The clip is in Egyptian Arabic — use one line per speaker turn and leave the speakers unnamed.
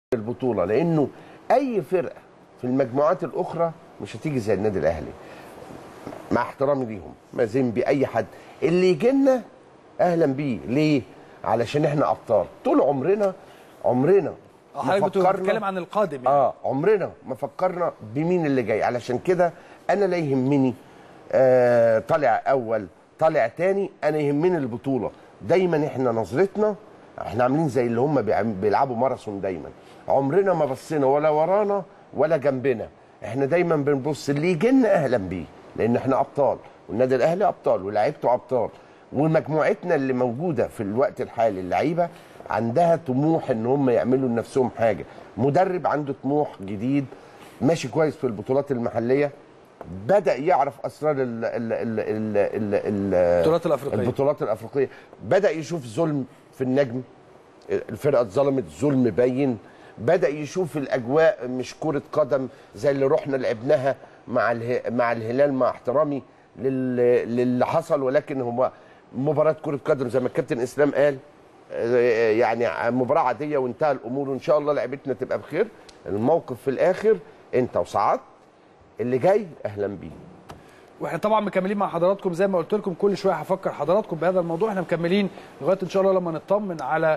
البطوله لانه اي فرقه في المجموعات الاخرى مش هتيجي زي النادي الاهلي مع احترامي ليهم مازيمبي اي حد اللي يجي لنا اهلا بيه ليه علشان احنا ابطال طول عمرنا عمرنا
اه
ما
حضرتك
فكرنا-
بتتكلم عن القادم يعني.
اه عمرنا ما فكرنا بمين اللي جاي علشان كده انا لا يهمني آه طالع اول طالع تاني انا يهمني البطوله دايما احنا نظرتنا احنا عاملين زي اللي هم بيعم- بيلعبوا ماراثون دايما عمرنا ما بصينا ولا ورانا ولا جنبنا احنا دايما بنبص اللي يجي لنا اهلا بيه لان احنا ابطال والنادي الاهلي ابطال ولاعيبته ابطال ومجموعتنا اللي موجوده في الوقت الحالي اللعيبه عندها طموح ان هم يعملوا لنفسهم حاجه مدرب عنده طموح جديد ماشي كويس في البطولات المحليه بدا يعرف اسرار ال ال ال ال ال ال
البطولات الأفريقية.
البطولات الافريقيه بدا يشوف ظلم في النجم الفرقه اتظلمت ظلم باين بدا يشوف الاجواء مش كره قدم زي اللي رحنا لعبناها مع اله... مع الهلال مع احترامي لل... للي حصل ولكن هو مباراه كره قدم زي ما الكابتن اسلام قال آه، يعني مباراه عاديه وانتهى الامور وان شاء الله لعبتنا تبقى بخير الموقف في الاخر انت وصعدت اللي جاي اهلا بيه
واحنا طبعا مكملين مع حضراتكم زي ما قلت لكم كل شويه هفكر حضراتكم بهذا الموضوع احنا مكملين لغايه ان شاء الله لما نطمن على